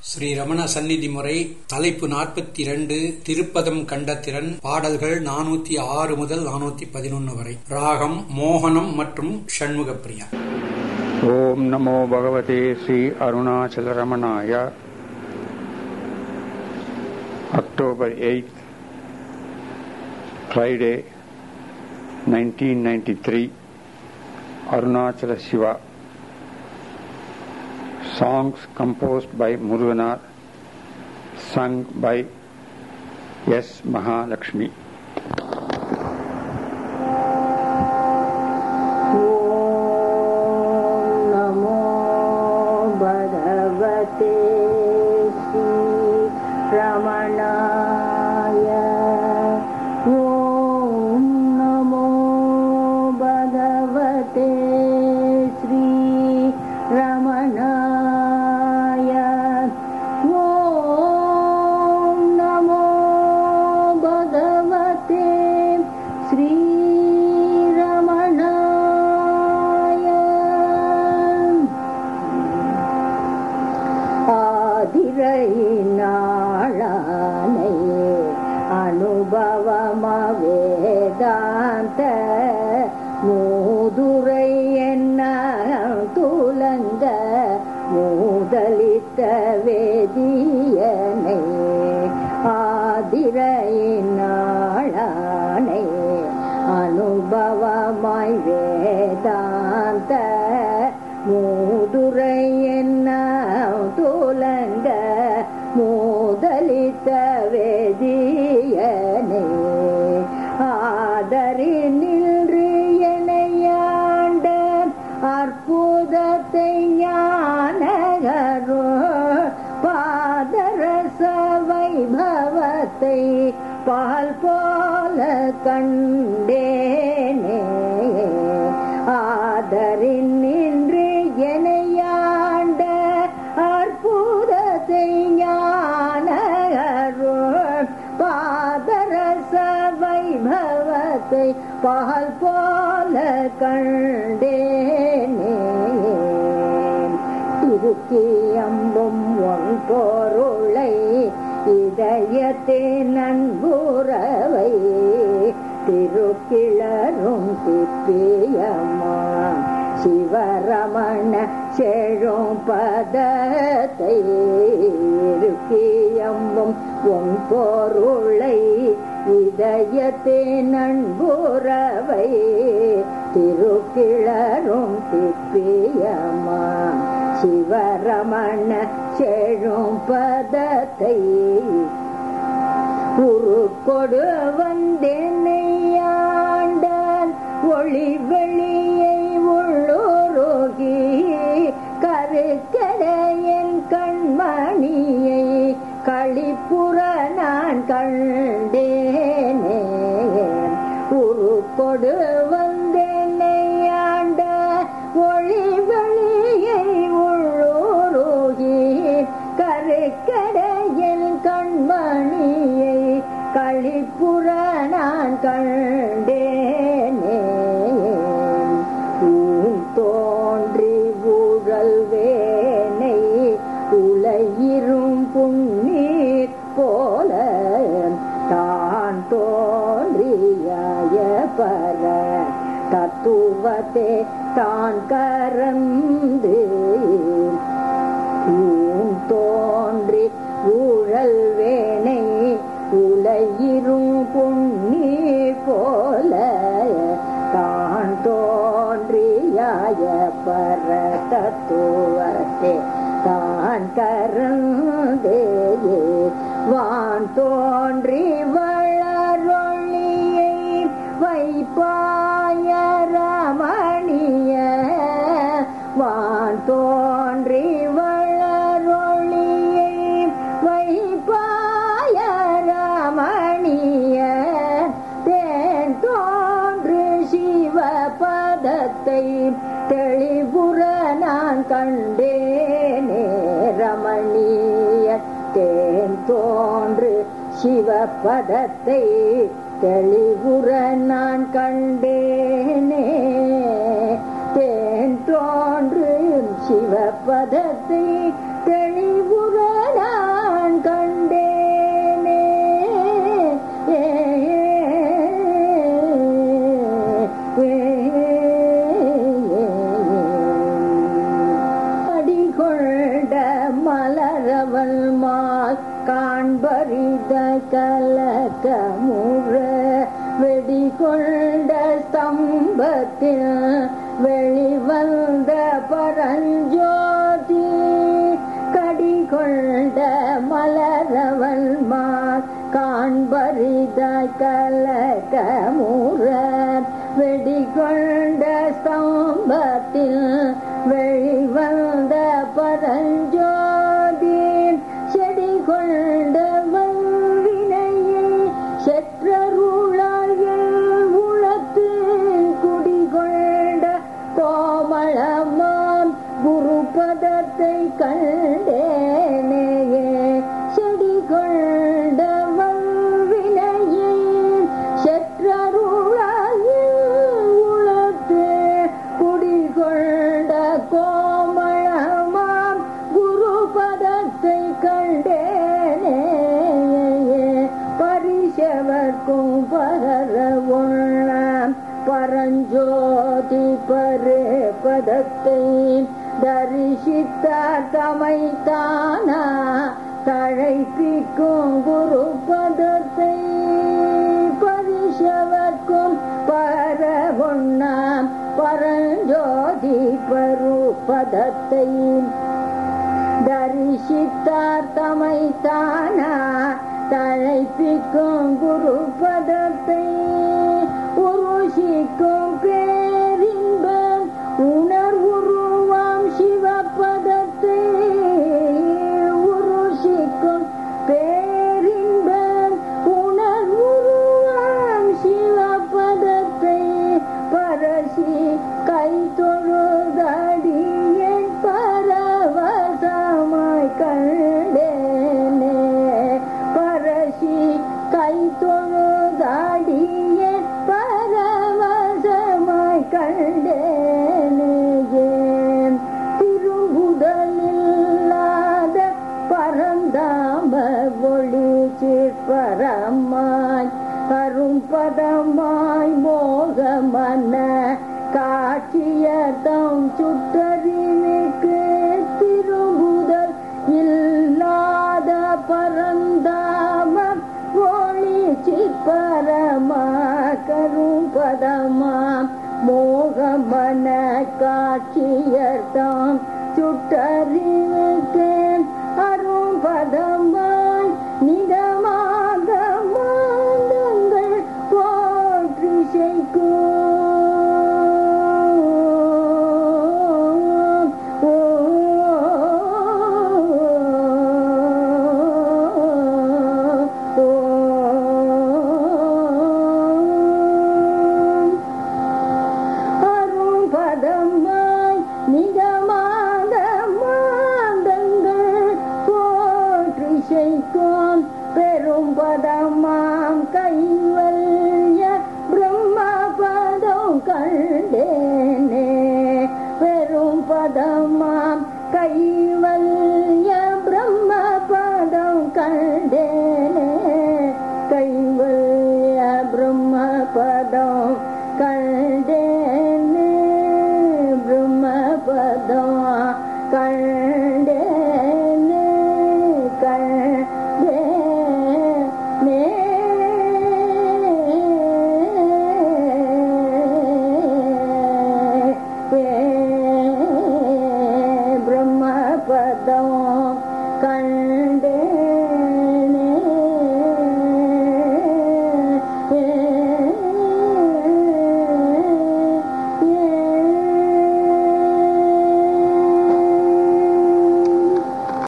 ஸ்ரீ ரமண சந்நிதி முறை தலைப்பு நாற்பத்தி இரண்டு திருப்பதம் கண்டத்திறன் பாடல்கள் நானூத்தி ஆறு முதல் நானூத்தி பதினொன்னு வரை ராகம் மோகனம் மற்றும் ஷண்முகப்பிரியா ॐ नमो भगवते Shri अरुणाचलरमणाय October 8th Friday 1993 Arunachala Shiva Songs composed by Muruganar sung by S. Mahalakshmi ॐ नमो भगवते श्रीरमणाय ॐ नमो भगवते श्रीरमणाय ॐ नमो भगवते श्रीरमणाय ஆதிரையினாளானையே அனுபவம வேதாந்த மூதுரை என்ன துலங்க மூதலித்த வேதியனை ஆதிரையினாளானை அனுபவமாய் வேதாந்த மூதுரை என்ன துலங்க மூதலித்த வேதியனே ஆதரி நின்று எனையாண்ட அற்புதத்தை ஞானகரோ பாதரச வைபவத்தை பால் போல கண்டேனே ஆதரின் நின்று எனையாண்ட அற்புதத்தை ஞானகரோ பாதரச வைபவத்தை பால் போல கண்டேனே திருக்கியம்பும் ஒன் பொருளை இதயத்தே நன்புறவை திருக்கிளரும் திப்பியம்மா சிவரமண செழும் பதத்தை இருக்கியம்பும் உன் பொருளை இதயத்தே நண்புறவை திருக்கிளரும் திப்பியம்மா சிவரமண செழும் பதத்தை உருக்கொடு வந்தென்னையாண்டான் ஒளி வெளியை உள்ளுருகி கருக்கடையன் கண்மணியை களிப்புற நான் கண்டேனே உருக்கொடு வந்தென்னையாண்ட ஒளி வெளியை உள்ளுருகி கருக்கடையன் கண்மணியை களிப்புற நான் கண்டேனே ஊன் தோன்றி ஊழல் வேனை உலையிரும் புண்ணீர் போல தான் தோன்றியாய பர தத்துவத்தை தான் கரந்து ஊன் தோன்றி ஊழல் வேனை உலையிரும் புண்ணீர் போல தான் தோன்றியாய பர தத்துவத்தை தான் கரந்தே வான் தோன்றி வளரொளியை வைப்பாய ரமணிய வான் தோன்றி வளரொளியை வைப்பாய ரமணிய தேன் தோன்று சிவபதத்தை தெளிவுற நான் கண்டேனே ரமணிய தேன் தோன்று சிவபதத்தை தெளிவுற நான் கண்டேனே தேன் தோன்று சிவபதத்தை தெளிவுற மலரவள் மால் காண்பரித கலக முற வெடிகொண்ட ஸ்தம்பத்தில் வெளிவந்த பரஞ்சோதி கடிகொண்ட மலரவள் மால் காண்பரித கலக முற வெடிகொண்ட ஸ்தம்பத்தில் வெளிவந்த பரஞ்சோதி செடி கொண்ட வல்வினையை செற்றருளாயில் உளத்து குடிகொண்ட கோமளமாம் குருபதத்தை கண்டேனேயே செடி கொண்ட வல்வினையை செற்றருளாயில் உளத்து குடிகொண்ட கோமளமாம் குருபதத்தை கண்டேனே பரிசவர்க்கும் பகர உண்ணாம் பரஞ்சோதி பரே பதத்தை தரிசித்தார் தமை தானா தழைப்பிக்கும் குரு பதத்தை பரிசவர்க்கும் பரவொண்ணாம் பரஞ்சோதி பருபதத்தை தரிசித்தார் தமை தானா தழைப்பிக்கும் குரு பதத்தை உருஷிக்கும் பேரின்பம் உணர்வுருவாம் சிவபதத்தை உருஷிக்கும் பேரின்பம் உணர்வுருவாம் சிவபதத்தை பரசி கை தொழுதடியேன் பரவசமாய் கண்டேனே பரசி கை தொழுதடியேன் பரவசமாய் கண்டேனே திருவுடலில்லாத பரந்தாம ஒளி சிற்பரமாய் கரும்பதமாய் மோகமன காட்சியதம் சுட்டறிவுக்கு திரும்புதல் இல்லாத பரந்தாம ஒளி சிற்பரமா கரும்பதமா மோகமன காட்சியர்தாம் சுட்டறிவுக்கு அரும்பதமாய் நிதமாக மாந்தங்கள் போற்றி செய்கும் அரும்பதமாய் நிஜமாக மாந்தங்கள் போற்றி செய்கும் பெரும் பதமாம் கைவல்ய பிரம்மபதம் கண்டேனே பெரும் பதமாம் கைவல்ய பிரம்மபதம் கண்டேனே கைவல்ய பிரம்மபதம் கண்டேனே பிரம்மபதம் கண்டேனே கண்டேனே பிரம்மபதம் கண்